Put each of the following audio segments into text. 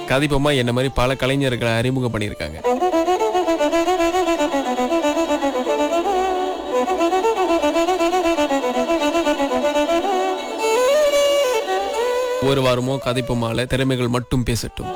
கதிப்பமா என்ன மாதிரி பல கலைஞர்களை அறிமுகம் பண்ணியிருக்காங்க ஒரு வாரமோ கதைப்புமால திறமைகள் மட்டும் பேசட்டும்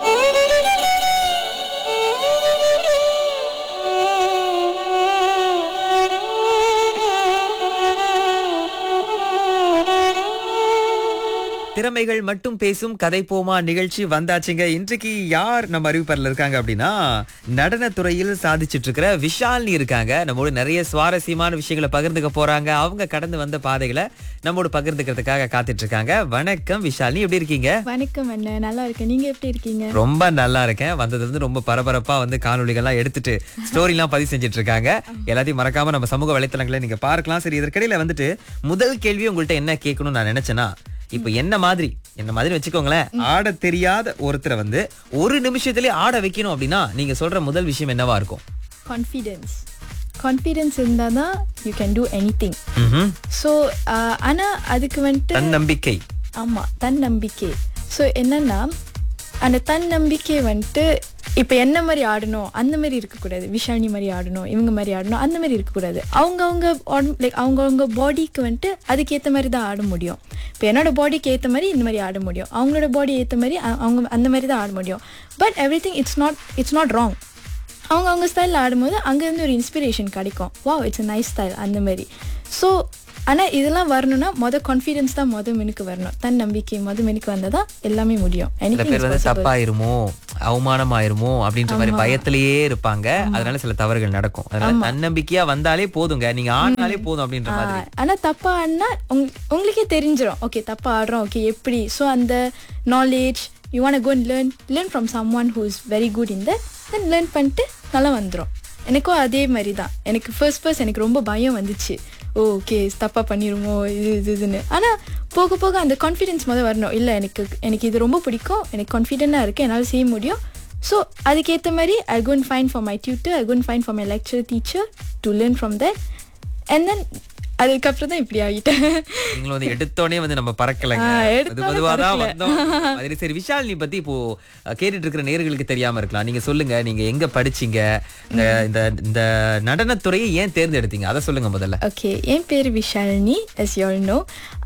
திறமைகள் மட்டும் பேசும் கதை போமா நிகழ்ச்சி வந்தாச்சுங்க இன்றைக்கு யார் நம்ம அறிவிப்பரில் இருக்காங்க அப்படின்னா நடனத்துறையில் சாதிச்சிட்டு இருக்கிற விஷாலினி இருக்காங்க நம்மோட நிறைய சுவாரஸ்யமான விஷயங்களை பகிர்ந்துக்க போறாங்க அவங்க கடந்து வந்த பாதைகளை நம்மோட பகிர்ந்துக்கிறதுக்காக காத்துட்டு இருக்காங்க வணக்கம் விஷாலினி எப்படி இருக்கீங்க வணக்கம் அண்ணன் நல்லா இருக்கேன் நீங்க எப்படி இருக்கீங்க ரொம்ப நல்லா இருக்கேன் வந்தது வந்து ரொம்ப பரபரப்பா வந்து காணொளிகள்லாம் எடுத்துட்டு ஸ்டோரி எல்லாம் பதிவு செஞ்சுட்டு இருக்காங்க எல்லாத்தையும் மறக்காம நம்ம சமூக வலைத்தளங்களை நீங்க பார்க்கலாம் சரி இதற்கிடையில வந்துட்டு முதல் கேள்வி உங்கள்ட்ட என்ன கேட்கணும்னு நான் நினைச்சேன்னா இப்ப என்ன மாதிரி என்ன மாதிரி வச்சுக்கோங்களேன் ஆட தெரியாத ஒருத்தரை வந்து ஒரு நிமிஷத்திலே ஆட வைக்கணும் அப்படின்னா நீங்க சொல்ற முதல் விஷயம் என்னவா இருக்கும் கான்ஃபிடென்ஸ் கான்ஃபிடென்ஸ் இருந்தால் தான் you can do anything hmm. So ஆனால் அதுக்கு வந்துட்டு தன்னம்பிக்கை ஆமாம் தன்னம்பிக்கை ஸோ என்னன்னா அந்த தன்னம்பிக்கை வந்துட்டு இப்போ என்ன மாதிரி ஆடணும் அந்த மாதிரி இருக்கக்கூடாது விஷாலினி மாதிரி ஆடணும் இவங்க மாதிரி ஆடணும் அந்த மாதிரி இருக்கக்கூடாது அவங்கவுங்க லைக் அவங்கவுங்க பாடிக்கு வந்துட்டு அதுக்கேற்ற மாதிரி தான் ஆட முடியும் இப்போ என்னோட பாடிக்கு ஏற்ற மாதிரி இந்த மாதிரி ஆட முடியும் அவங்களோட பாடி ஏற்ற மாதிரி அ- அவங்க அந்த மாதிரி தான் ஆட முடியும் but everything it's not it's not wrong அவங்க அவங்க ஸ்டைலில் ஆடும்போது அங்கேருந்து ஒரு இன்ஸ்பிரேஷன் கிடைக்கும் wow it's a nice style அந்த மாதிரி ஸோ ஆனால் இதெல்லாம் வரணும்னா மொதல் கான்ஃபிடென்ஸ் தான் மொதல் மெனுக்கு வரணும் தன் நம்பிக்கை மொதல் மெனுக்கு வந்தால் தான் எல்லாமே முடியும் சில Anything பேர் is வந்து possible. தப்பாயிருமோ அவமானமாயிருமோ அப்படின்ற மாதிரி பயத்திலேயே இருப்பாங்க அதனால சில தவறுகள் நடக்கும் அதனால தன்னம்பிக்கையா வந்தாலே போதுங்க நீங்க ஆடினாலே போதும் அப்படின்ற மாதிரி ஆனா தப்பா ஆடினா உங்களுக்கே தெரிஞ்சிடும் ஓகே தப்பா ஆடுறோம் ஓகே எப்படி ஸோ அந்த knowledge you want go learn learn from someone who is very good in that then learn பண்ணிட்டு நல்லா வந்துடும் எனக்கும் அதே மாதிரி தான் எனக்கு ஃபர்ஸ்ட் ஃபர்ஸ்ட் எனக்கு ரொம்ப பயம் வந்துச்சு ஓ ஓகே தப்பாக பண்ணிடுமோ இது இது இதுன்னு ஆனால் போக போக அந்த கான்ஃபிடென்ஸ் முதல் வரணும் இல்லை எனக்கு எனக்கு இது ரொம்ப பிடிக்கும் எனக்கு கான்ஃபிடென்ட்டாக இருக்குது என்னால் செய்ய முடியும் ஸோ அதுக்கேற்ற மாதிரி I gone find for my tutor I gone find for my lecture teacher to learn from that and then அதுக்கப்புறம் தான் இப்படி ஆகிட்டேன் நீங்களும் வந்து எடுத்தோடனே வந்து நம்ம பறக்கலைங்க ஆ, மெது எடுத்தோனே மெதுவா தான் பறக்கல. வந்தோம் மாதிரி சரி விஷால் நீ பத்தி இப்போ அஹ், கேட்டுட்டு இருக்கிற நேர்களுக்கு தெரியாம இருக்கலாம் நீங்க சொல்லுங்க நீங்க எங்க படிச்சீங்க இந்த இந்த இந்த நடனத்துறையை ஏன் தேர்ந்தெடுத்தீங்க அதை சொல்லுங்க முதல்ல ஓகே என் பேர் விஷாலினி எஸ் யோல் நோ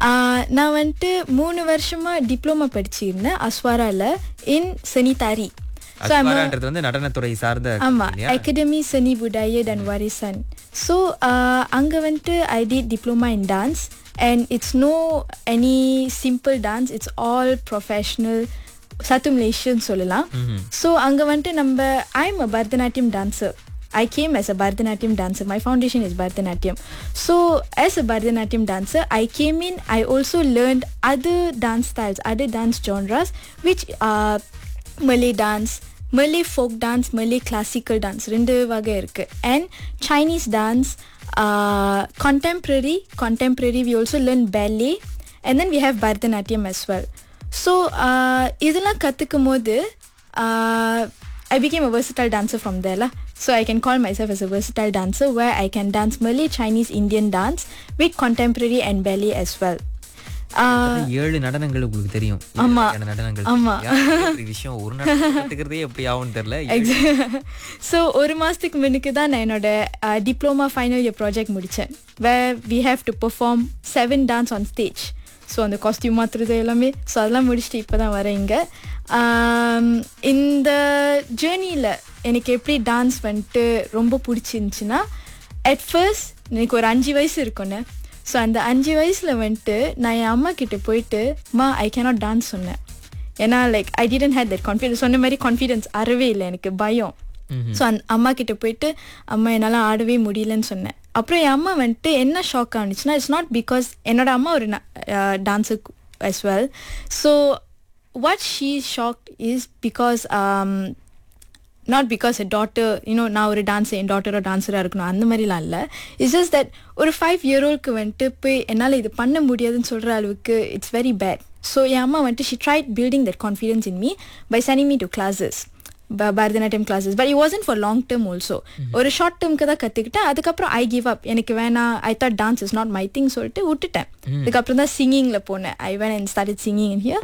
நான் வந்துட்டு மூணு வருஷமாக டிப்ளமா படிச்சிருந்தேன் அஸ்வாரால இன் சனிதாரி ஸோ அஸ்வாரான்றது வந்து நடனத்துறை சார்ந்த ஆமா இல்லையா? அகாடமி சனி புடாய தன் வாரிசன் ஸோ அங்கே வந்துட்டு I did diploma in dance and it's no any simple dance it's all professional சத்து மலேசியன்னு சொல்லலாம் ஸோ அங்கே வந்துட்டு நம்ம I am a Bharatanatyam dancer I came as a Bharatanatyam dancer. My foundation is Bharatanatyam. So, as a Bharatanatyam dancer, I came in, I also learned other dance styles, other dance genres, which are Malay dance, Malay folk dance, Malay classical dance, ரெண்டு வகை இருக்கு and Chinese dance, uh, contemporary, contemporary, we also learn ballet and then we have Bharatanatyam as well. So, uh, இதெல்லாம் கற்றுக்கும் போது uh, I became a versatile dancer from there lah. So I can call myself as a versatile dancer where I can dance Malay, Chinese, Indian dance with contemporary and ballet as well. Uh, ஏழு நடனங்கள் உங்களுக்கு தெரியும் ஏழு ஆமா. வகையான நடனங்கள் ஆமா. யா, எவ்வளவு பெரிய விஷயம் ஒரு நடனம் கத்துக்கிறதே எப்படி ஆகும்னு தெரியல ஏழு ஸோ ஒரு மாதத்துக்கு முன்னுக்கு தான் நான் என்னோட டிப்ளமா ஃபைனல் இயர் ப்ராஜெக்ட் முடித்தேன் where we have to perform seven dance on stage so அந்த காஸ்டியூம் மாற்றுறது எல்லாமே ஸோ அதெல்லாம் முடிச்சுட்டு இப்போ தான் வரேன் இங்க. ஆம், இந்த ஜேர்னியில் எனக்கு எப்படி டான்ஸ் வந்துட்டு ரொம்ப பிடிச்சிருந்துச்சின்னா அட் ஃபர்ஸ்ட் எனக்கு ஒரு அஞ்சு வயசு இருக்கும்னு ஸோ அந்த அஞ்சு வயசில் வந்துட்டு நான் என் அம்மா கிட்ட போயிட்டு மா ஐ கேனாட் டான்ஸ் சொன்னேன் ஏன்னா like I didn't had that confidence சொன்ன மாதிரி கான்ஃபிடன்ஸ் அறவே இல்லை எனக்கு பயம் ஸோ அந்த அம்மா கிட்ட போயிட்டு அம்மா என்னால் ஆடவே முடியலன்னு சொன்னேன் அப்புறம் என் அம்மா வந்துட்டு என்ன ஷாக் ஆனிச்சுன்னா இட்ஸ் நாட் பிகாஸ் என்னோட அம்மா ஒரு dancer as well so what she shocked is because not because a daughter you know நான் ஒரு டான்ஸ் என் டாட்டரோ டான்ஸராக இருக்கணும் அந்த மாதிரிலாம் இல்லை இட்ஸ் ஜஸ்ட் தட் ஒரு ஃபைவ் இயர் ஓல்க்கு வந்துட்டு போய் என்னால் இது பண்ண முடியாதுன்னு சொல்கிற அளவுக்கு இட்ஸ் வெரி பேட் ஸோ என் அம்மா வந்துட்டு she tried building that confidence in me by sending me to classes Bharatanatyam classes but it wasn't for long term also ஒரு ஷார்ட் டேர்ம்க்கு தான் கற்றுக்கிட்டேன் அதுக்கப்புறம் ஐ கிவ் அப் எனக்கு வேணாம் I thought dance is not my thing சொல்லிட்டு விட்டுட்டேன் அதுக்கப்புறம் தான் சிங்கிங்கில் போனேன் I went and start singing in here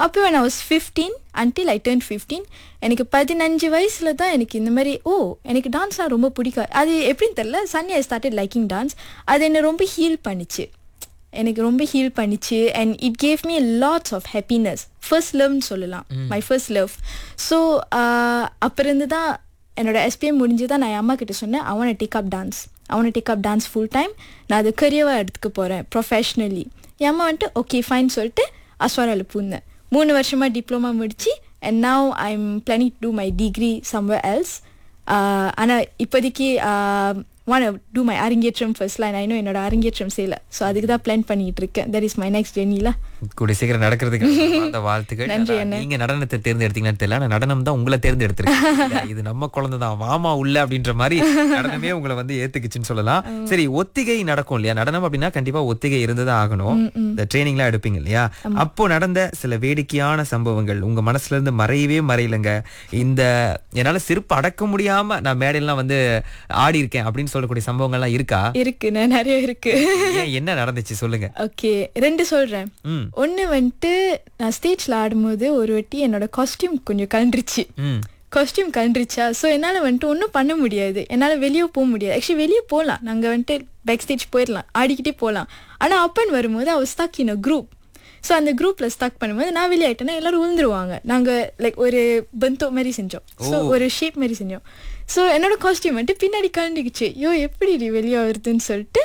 அப்போ when I was 15 until I turned 15 எனக்கு பதினஞ்சு வயசுல தான் எனக்கு இந்த மாதிரி ஓ எனக்கு டான்ஸ்லாம் ரொம்ப பிடிக்கும் அது எப்படின்னு தெரியல சன்னி ஐ ஸ்டார்டட் லைக்கிங் டான்ஸ் அது என்னை ரொம்ப ஹீல் பண்ணிச்சு எனக்கு ரொம்ப ஹீல் பண்ணிச்சு and it gave me lots of happiness first லவ்னு சொல்லலாம் மை ஃபர்ஸ்ட் லவ் ஸோ அப்போ இருந்து தான் என்னோட எஸ்பிஎம் முடிஞ்சு தான் நான் என் அம்மா கிட்ட சொன்னேன் அவனை டேக் அப் டான்ஸ் அவனை take up dance full time நான் அது கரியவாக எடுத்துக்க போகிறேன் ப்ரொஃபஷ்னலி என் அம்மா வந்துட்டு ஓகே ஃபைன் சொல்லிட்டு அஸ்வாராவில் பூந்தேன் மூணு வருஷமாக டிப்ளமா முடிச்சு and now I am planning to my degree somewhere else ஆனால் இப்போதைக்கு ஒன் டூ மை அரங்கேற்றம் ஃபர்ஸ்ட்லாம் நான் இன்னும் என்னோட அரங்கேற்றம் செய்யல ஸோ அதுக்கு தான் பிளான் பண்ணிட்டு இருக்கேன் தட் இஸ் மை நெக்ஸ்ட் ஜெர்னில கூடிய சீக்கிரம் நடக்கிறதுக்கு அந்த வாழ்த்துக்கள் நன்றி, அதான் நீங்க நடனத்தை தேர்ந்தெடுத்தீங்கன்னு தெரியல ஆனா நடனம் தான் உங்களை தேர்ந்தெடுத்திருக்கு இது நம்ம குழந்தை தான் வாமா உள்ள அப்படின்ற மாதிரி நடனமே உங்களை வந்து ஏத்துக்குச்சுன்னு சொல்லலாம் சரி ஒத்திகை நடக்கும் இல்லையா நடனம் அப்படின்னா கண்டிப்பா ஒத்திகை இருந்துதான் ஆகணும் இந்த ட்ரைனிங் எல்லாம் எடுப்பீங்க இல்லையா அப்போ நடந்த சில வேடிக்கையான சம்பவங்கள் உங்க மனசுல இருந்து மறையவே மறையலங்க இந்த என்னால சிரிப்பு அடக்க முடியாம நான் மேடையெல்லாம் வந்து ஆடி இருக்கேன் அப்படின்னு சொல்லக்கூடிய சம்பவங்கள்லாம் இருக்கா இருக்கு நான் நிறைய இருக்கு ஏன் என்ன நடந்துச்சு சொல்லுங்க ஓகே ரெண்டு சொல்றேன் ம் ஒன்று வந்துட்டு நான் ஸ்டேஜ்ல ஆடும்போது ஒரு வாட்டி என்னோட காஸ்டியூம் கொஞ்சம் கலண்டுருச்சு ம் காஸ்டியூம் கலண்டுருச்சா ஸோ என்னால் வந்துட்டு ஒன்றும் பண்ண முடியாது என்னால் வெளியே போக முடியாது ஆக்சுவலி வெளியே போகலாம் நாங்கள் வந்துட்டு பேக் ஸ்டேஜ் போயிடலாம் ஆடிக்கிட்டே போகலாம் ஆனால் அப்பன் வரும்போது அவர் stuck in a group so அந்த குரூப்பில் ஸ்டக் பண்ணும்போது நான் வெளியே ஆயிட்டேன்னா எல்லாரும் விழுந்துருவாங்க நாங்கள் லைக் ஒரு பந்தோ மாதிரி செஞ்சோம் ஸோ ஒரு ஷேப் மாதிரி செஞ்சோம் ஸோ என்னோட காஸ்டியூம் வந்துட்டு பின்னாடி கலண்டுக்குச்சு ஐயோ எப்படி இது வெளியே வருதுன்னு சொல்லிட்டு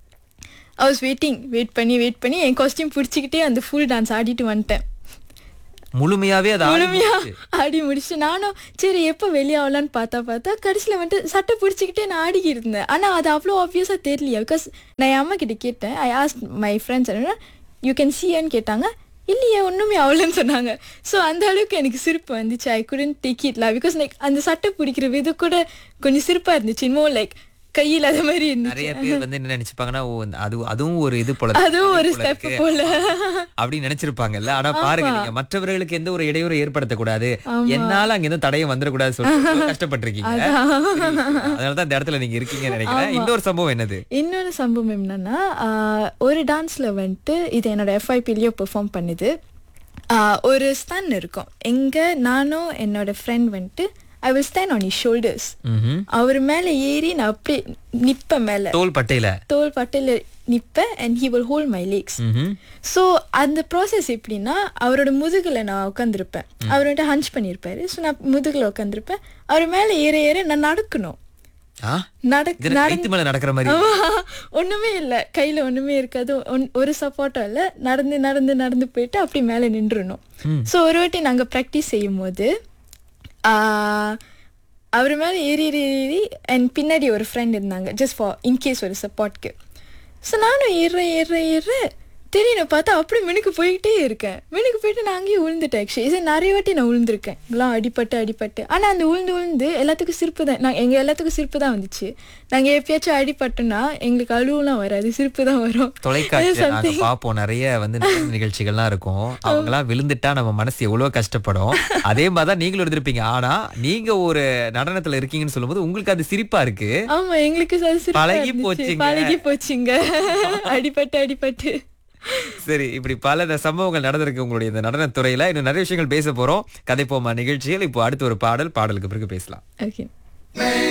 ஐ வாஸ் வெயிட்டிங் வெயிட் பண்ணி வெயிட் பண்ணி என் காஸ்டியூம் பிடிச்சிக்கிட்டே அந்த ஃபுல் டான்ஸ் ஆடிட்டு வந்துட்டேன் முழுமையாவே அது ஆடி முழுமையா முடிச்சு. ஆடி முடிச்சு நானும் சரி எப்போ வெளியாகலான்னு பார்த்தா பார்த்தா கடைசியில் வந்துட்டு சட்டை பிடிச்சிக்கிட்டே நான் ஆடிக்கிட்டு இருந்தேன் ஆனால் அது அவ்வளோ ஆப்வியஸாக தெரியலையா பிகாஸ் நான் என் அம்மா கிட்ட கேட்டேன் ஐ ஆஸ்க் மை ஃப்ரெண்ட்ஸ் என்ன யூ கேன் சியான்னு கேட்டாங்க இல்லையே ஒன்றுமே அவ்வளோன்னு சொன்னாங்க ஸோ அந்த அளவுக்கு எனக்கு சிரிப்பு வந்துச்சு ஐ குடன் டேக் இட்லா பிகாஸ் லைக் அந்த சட்டை பிடிக்கிற விது கூட கொஞ்சம் சிரிப்பாக இருந்துச்சு இன்னும் லைக் கையில் அது மாதிரி இருந்துச்சு நிறைய பேர் வந்து என்ன நினைச்சுப்பாங்கன்னா ஓ இந்த- அது அதுவும் ஒரு இது போல அதுவும் ஒரு போல ஸ்டெப் இருக்கு. போல அப்படின்னு நினைச்சிருப்பாங்கல்ல ஆனா பாருங்க நீங்க மற்றவர்களுக்கு எந்த ஒரு இடையூறு ஏற்படுத்தக்கூடாது என்னால அங்க எந்த தடையும் வந்துடக்கூடாது சொல்லிட்டு ரொம்ப கஷ்டப்பட்டிருக்கீங்க சரி, அதனாலதான் இந்த இடத்துல நீங்க இருக்கீங்கன்னு நினைக்கிறேன் இன்னொரு சம்பவம் என்னது இன்னொரு சம்பவம் என்னன்னா ஆஹ், ஒரு டான்ஸ்ல வந்துட்டு இது என்னோட எஃப்ஐபிலேயோ பெர்ஃபார்ம் பண்ணுது ஆஹ், ஒரு ஸ்டன் இருக்கும் எங்க நானும் என்னோட ஃப்ரெண்ட் வந்துட்டு I will stand on his shoulders hmm. அவர் மேலே ஏறி நான் அப்படியே நிப்பேன் மேலே தோல் பட்டையில தோல் பட்டையில் நிப்பேன் and he will hold my legs hmm. So அந்த ப்ராசஸ் எப்படின்னா அவரோட முதுகில் நான் உட்காந்துருப்பேன் அவர் வந்துட்டு ஹஞ்ச் பண்ணியிருப்பாரு ஸோ நான் முதுகில் உட்காந்துருப்பேன் அவர் மேலே ஏற ஏற நான் நடக்கணும் ஆ? நடக் இது என்ன கைத்து மேல நடக்கிற மாதிரி ஆமா. ஒண்ணுமே இல்ல கையில ஒண்ணுமே இருக்காது ஒன்- ஒரு சப்போர்ட்டும் இல்ல நடந்து நடந்து நடந்து போயிட்டு அப்படி மேல நின்றுணும் சோ ஒரு வாட்டி நாங்க ப்ராக்டிஸ் செய்யும் போது அவர் மேல ஏறி ஏறி ஏறி அண்ட் பின்னாடி ஒரு ஃப்ரெண்ட் இருந்தாங்க ஜஸ்ட் ஃபார் இன்கேஸ் ஒரு சப்போர்ட்க்கு ஸோ நானும் ஏறுறேன் ஏறுறேன் ஏறுறேன் திடீர்னு பார்த்தா அப்படி மினுக்கு போயிட்டே இருக்கேன் மினுக்கு போயிட்டு நான் அங்கேயே விழுந்துட்டேன் ஆக்சுவலி இது நிறைய வாட்டி நான் விழுந்திருக்கேன் எல்லாம் அடிபட்டு அடிபட்டு ஆனால் அந்த விழுந்து விழுந்து எல்லாத்துக்கும் சிரிப்பு தான் நான் எங்கள் எல்லாத்துக்கும் சிரிப்பு தான் வந்துச்சு நாங்கள் எப்பயாச்சும் அடிபட்டோன்னா எங்களுக்கு அழுவலாம் வராது சிரிப்பு தான் வரும் தொலைக்காட்சியில நாங்க பாப்போம் நிறைய வந்து நடன நிகழ்ச்சிகள்லாம் இருக்கும் அவங்க எல்லாம் விழுந்துட்டா நம்ம மனசு எவ்வளவு கஷ்டப்படும் அதே மாதிரிதான் நீங்களும் இருந்திருப்பீங்க ஆனா நீங்க ஒரு நடனத்துல இருக்கீங்கன்னு சொல்லும்போது உங்களுக்கு அது சிரிப்பா இருக்கு ஆமா எங்களுக்கு அது சிரிப்பா பழகி இருந்துச்சு. போச்சுங்க. பழகி போச்சுங்க அடிபட்டு அடிபட்டு சரி இப்படி பல ந- சம்பவங்கள் நடந்திருக்கு உங்களுடைய இந்த நடனத்துறையில இன்னும் நிறைய விஷயங்கள் பேச போறோம் கதை போமா நிகழ்ச்சியில் இப்போ அடுத்து ஒரு பாடல் பாடலுக்கு பிறகு பேசலாம் ஓகே